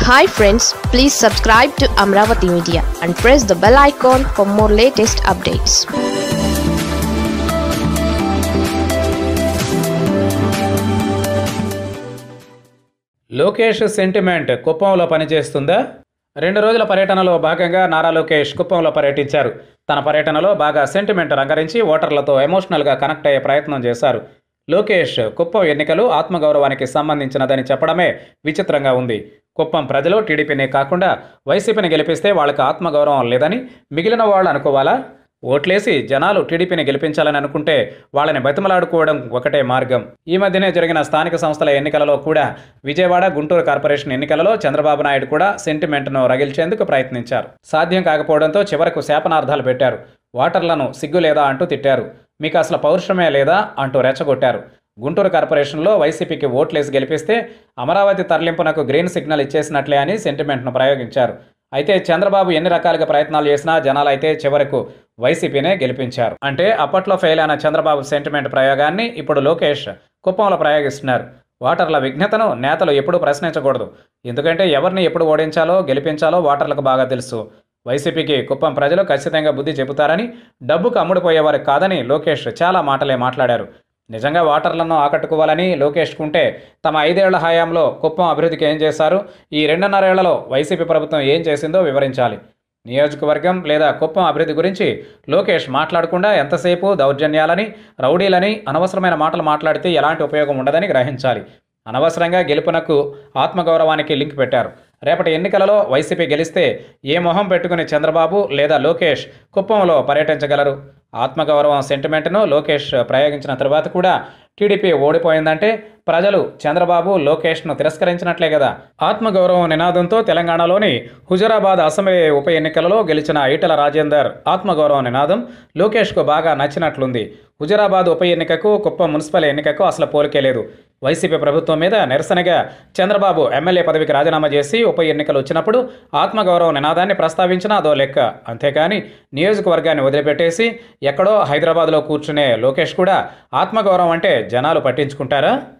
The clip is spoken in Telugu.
hi friends please subscribe to Amaravati media and press the bell icon for more latest updates Lokesh sentiment కుప్పంలో పనిచేస్తుందా రెండు రోజుల పర్యటనలో భాగంగా నారా లోకేష్ కుప్పంలో పర్యటించారు తన పర్యటనలో బాగా సెంటిమెంట్ రంగరించి ఓటర్లతో ఎమోషనల్గా కనెక్ట్ అయ్యే ప్రయత్నం చేశారు లోకేష్ కుప్పం ఎన్నికలు ఆత్మగౌరవానికి సంబంధించినదని చెప్పడమే విచిత్రంగా ఉంది కుప్పం ప్రజలు టీడీపీనే కాకుండా వైసీపీని గెలిపిస్తే వాళ్ళకి ఆత్మగౌరవం లేదని మిగిలిన వాళ్ళు అనుకోవాలా ఓట్లేసి జనాలు టీడీపీని గెలిపించాలని అనుకుంటే వాళ్ళని బతిమలాడుకోవడం ఒకటే మార్గం ఈ మధ్యనే జరిగిన స్థానిక సంస్థల ఎన్నికలలో కూడా విజయవాడ గుంటూరు కార్పొరేషన్ ఎన్నికలలో చంద్రబాబు నాయుడు కూడా సెంటిమెంట్ను రగిల్చేందుకు ప్రయత్నించారు సాధ్యం కాకపోవడంతో చివరకు శాపనార్థాలు పెట్టారు ఓటర్లను సిగ్గు లేదా అంటూ తిట్టారు మీకు అసలు పౌరుషమే లేదా అంటూ రెచ్చగొట్టారు గుంటూరు కార్పొరేషన్లో వైసీపీకి ఓట్లేసి గెలిపిస్తే అమరావతి తరలింపునకు గ్రీన్ సిగ్నల్ ఇచ్చేసినట్లే అని సెంటిమెంట్ను ప్రయోగించారు అయితే చంద్రబాబు ఎన్ని రకాలుగా ప్రయత్నాలు చేసినా జనాలు అయితే చివరకు వైసీపీనే గెలిపించారు అంటే అప్పట్లో ఫెయిల్ అయిన చంద్రబాబు సెంటిమెంట్ ప్రయోగాన్ని ఇప్పుడు లోకేష్ కుప్పంలో ప్రయోగిస్తున్నారు ఓటర్ల విఘ్నతను నేతలు ఎప్పుడూ ప్రశ్నించకూడదు ఎందుకంటే ఎవరిని ఎప్పుడు ఓడించాలో గెలిపించాలో ఓటర్లకు బాగా తెలుసు వైసీపీకి కుప్పం ప్రజలు ఖచ్చితంగా బుద్ధి చెబుతారని డబ్బుకు అమ్ముడుపోయేవారు కాదని లోకేష్ చాలా మాటలే మాట్లాడారు నిజంగా ఓటర్లను ఆకట్టుకోవాలని లోకేష్ కుంటే తమ ఐదేళ్ల హయాంలో కుప్పం అభివృద్ధికి ఏం చేశారు ఈ రెండున్నరేళ్లలో వైసీపీ ప్రభుత్వం ఏం చేసిందో వివరించాలి నియోజకవర్గం లేదా కుప్పం అభివృద్ధి గురించి లోకేష్ మాట్లాడకుండా ఎంతసేపు దౌర్జన్యాలని రౌడీలని అనవసరమైన మాటలు మాట్లాడితే ఎలాంటి ఉపయోగం ఉండదని గ్రహించాలి అనవసరంగా గెలుపునకు ఆత్మగౌరవానికి లింక్ పెట్టారు రేపటి ఎన్నికలలో వైసీపీ గెలిస్తే ఏ మొహం పెట్టుకుని చంద్రబాబు లేదా లోకేష్ కుప్పంలో పర్యటించగలరు ఆత్మగౌరవం సెంటిమెంట్ను లోకేష్ ప్రయోగించిన తర్వాత కూడా టీడీపీ ఓడిపోయిందంటే ప్రజలు చంద్రబాబు లోకేష్ను తిరస్కరించినట్లే కదా ఆత్మగౌరవం నినాదంతో తెలంగాణలోని హుజరాబాద్ అసెంబ్లీ ఉప ఎన్నికలలో గెలిచిన ఈటల రాజేందర్ ఆత్మగౌరవం నినాదం లోకేష్కు బాగా నచ్చినట్లుంది హుజరాబాద్ ఉప ఎన్నికకు కుప్పం మున్సిపల్ ఎన్నికకు అసలు పోలికే లేదు వైసీపీ ప్రభుత్వం మీద నిరసనగా చంద్రబాబు ఎమ్మెల్యే పదవికి రాజీనామా చేసి ఉప ఎన్నికలు వచ్చినప్పుడు ఆత్మగౌరవ నినాదాన్ని ప్రస్తావించిన అదో లెక్క అంతేకాని నియోజకవర్గాన్ని వదిలిపెట్టేసి ఎక్కడో హైదరాబాద్లో కూర్చునే లోకేష్ కూడా ఆత్మగౌరవం అంటే జనాలు పట్టించుకుంటారా